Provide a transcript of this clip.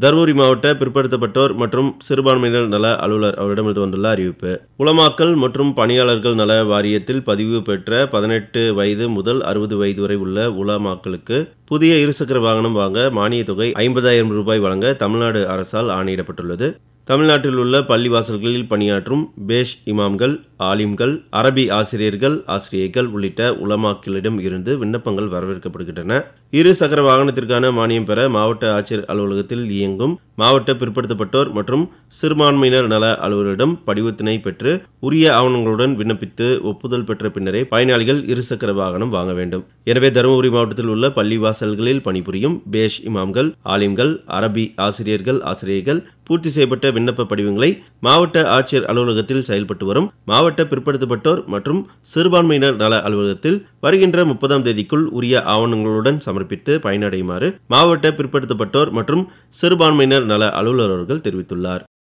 தருமபுரி மாவட்ட பிற்படுத்தப்பட்டோர் மற்றும் சிறுபான்மையினர் நல அலுவலர் அவரிடமிருந்து வந்துள்ள அறிவிப்பு உலமாக்கல் மற்றும் பணியாளர்கள் நல வாரியத்தில் பதிவு பெற்ற பதினெட்டு வயது முதல் அறுபது வயது வரை உள்ள உலமாக்களுக்கு புதிய இருசக்கர வாகனம் வாங்க மானியத் தொகை ஐம்பதாயிரம் ரூபாய் வழங்க தமிழ்நாடு அரசால் ஆணையிடப்பட்டுள்ளது தமிழ்நாட்டில் உள்ள பள்ளிவாசல்களில் பணியாற்றும் பேஷ் இமாம்கள் ஆலிம்கள் அரபி ஆசிரியர்கள் ஆசிரியைகள் உள்ளிட்ட உலமாக்களிடம் இருந்து விண்ணப்பங்கள் வரவேற்கப்படுகின்றன இரு சக்கர வாகனத்திற்கான மானியம் பெற மாவட்ட ஆட்சியர் அலுவலகத்தில் இயங்கும் மாவட்ட பிற்படுத்தப்பட்டோர் மற்றும் சிறுபான்மையினர் நல அலுவலரிடம் படிவத்தினை பெற்று உரிய ஆவணங்களுடன் விண்ணப்பித்து ஒப்புதல் பெற்ற பின்னரே பயனாளிகள் இருசக்கர வாகனம் வாங்க வேண்டும் எனவே தருமபுரி மாவட்டத்தில் உள்ள பள்ளிவாசல்களில் பணிபுரியும் பேஷ் இமாம்கள் ஆலிம்கள் அரபி ஆசிரியர்கள் ஆசிரியைகள் பூர்த்தி செய்யப்பட்ட விண்ணப்ப படிவங்களை மாவட்ட ஆட்சியர் அலுவலகத்தில் செயல்பட்டு வரும் மாவட்ட பிற்படுத்தப்பட்டோர் மற்றும் சிறுபான்மையினர் நல அலுவலகத்தில் வருகின்ற முப்பதாம் தேதிக்குள் உரிய ஆவணங்களுடன் சமர்ப்பித்து பயனடையுமாறு மாவட்ட பிற்படுத்தப்பட்டோர் மற்றும் சிறுபான்மையினர் நல அலுவலர் அவர்கள் தெரிவித்துள்ளார்